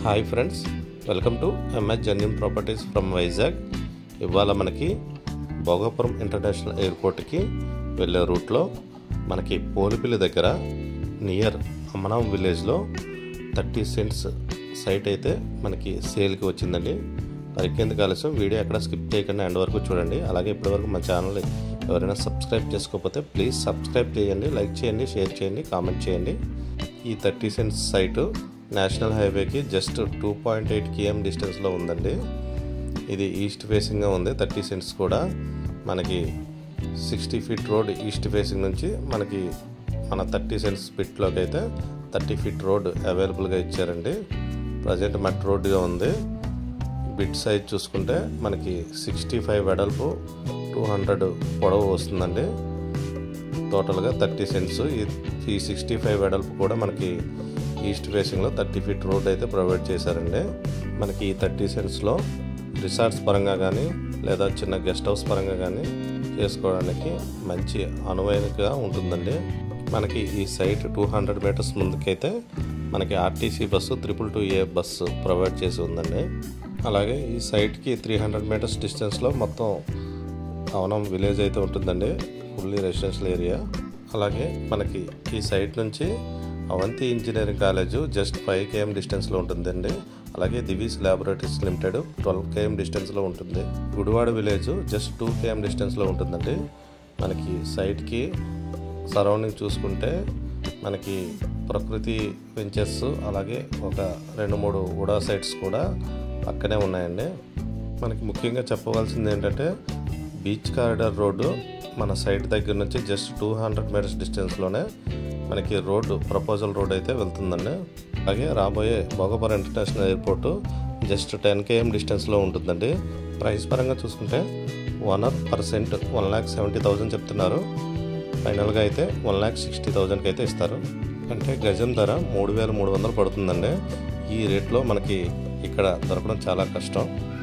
hi friends welcome to MS జన్యం properties from Vizag ఇవాళ మనకి భోగాపురం ఇంటర్నేషనల్ ఎయిర్పోర్ట్కి వెళ్ళే రూట్లో మనకి పోలిపిల్లి దగ్గర నియర్ అమ్మనాం విలేజ్లో థర్టీ సెంట్స్ సైట్ అయితే మనకి సేల్కి వచ్చిందండి పరికేందుకు ఆలస్యం వీడియో ఎక్కడ స్కిప్ చేయకుండా ఎండ్ వరకు చూడండి అలాగే ఇప్పటివరకు మా ఛానల్ ఎవరైనా సబ్స్క్రైబ్ చేసుకోకపోతే ప్లీజ్ సబ్స్క్రైబ్ చేయండి లైక్ చేయండి షేర్ చేయండి కామెంట్ చేయండి ఈ థర్టీ సెంట్స్ సైటు నేషనల్ హైవేకి just two point eight KM డిస్టెన్స్లో ఉందండి ఇది ఈస్ట్ ఫేసింగ్గా ఉంది థర్టీ సెంట్స్ కూడా మనకి sixty feet road east facing నుంచి మనకి మన థర్టీ సెంట్స్ బిట్లోకి అయితే థర్టీ ఫీట్ రోడ్ అవైలబుల్గా ఇచ్చారండి ప్రజెంట్ మట్ రోడ్గా ఉంది బిట్ సైజ్ చూసుకుంటే మనకి సిక్స్టీ ఫైవ్ వెడల్పు టూ హండ్రెడ్ పొడవు వస్తుందండి టోటల్గా థర్టీ సెంట్స్ ఈ సిక్స్టీ ఫైవ్ వెడల్పు కూడా మనకి ఈస్ట్ ఫేసింగ్లో థర్టీ ఫీట్ రోడ్ అయితే ప్రొవైడ్ చేశారండి మనకి ఈ థర్టీ సెంట్స్లో రిసార్ట్స్ పరంగా కానీ లేదా చిన్న గెస్ట్ హౌస్ పరంగా కానీ చేసుకోవడానికి మంచి అనువైనగా ఉంటుందండి మనకి ఈ సైట్ టూ హండ్రెడ్ మీటర్స్ ముందుకైతే మనకి RTC bus triple two A bus provide చేసి ఉందండి అలాగే ఈ సైట్కి త్రీ హండ్రెడ్ మీటర్స్ డిస్టెన్స్లో మొత్తం అవనం విలేజ్ అయితే ఉంటుందండి ఫుల్లీ రెసిడెన్షియల్ ఏరియా అలాగే మనకి ఈ సైట్ నుంచి Avanti engineering college just five KM డిస్టెన్స్లో ఉంటుందండి అలాగే Divi's laboratories limited twelve KM డిస్టెన్స్లో ఉంటుంది Gudivada village just two KM డిస్టెన్స్లో ఉంటుందండి మనకి సైట్కి సరౌండింగ్ చూసుకుంటే మనకి ప్రకృతి వెంచర్స్ అలాగే ఒక రెండు మూడు ఉడా సైట్స్ కూడా పక్కనే ఉన్నాయండి మనకి ముఖ్యంగా చెప్పవలసింది ఏంటంటే బీచ్ కారిడార్ రోడ్డు మన సైట్ దగ్గర నుంచి జస్ట్ టూ హండ్రెడ్ మీటర్స్ డిస్టెన్స్లోనే మనకి రోడ్డు ప్రపోజల్ రోడ్ అయితే వెళ్తుందండి అలాగే రాబోయే Bhogapuram international airport just ten KM డిస్టెన్స్లో ఉంటుందండి ప్రైస్ పరంగా చూసుకుంటే owner percent one lakh seventy thousand చెప్తున్నారు ఫైనల్గా అయితే వన్ ల్యాక్ సిక్స్టీ థౌజండ్కి అయితే ఇస్తారు అంటే గజం ధర మూడు వేల మూడు వందలు పడుతుందండి ఈ రేట్లో మనకి ఇక్కడ దొరకడం చాలా కష్టం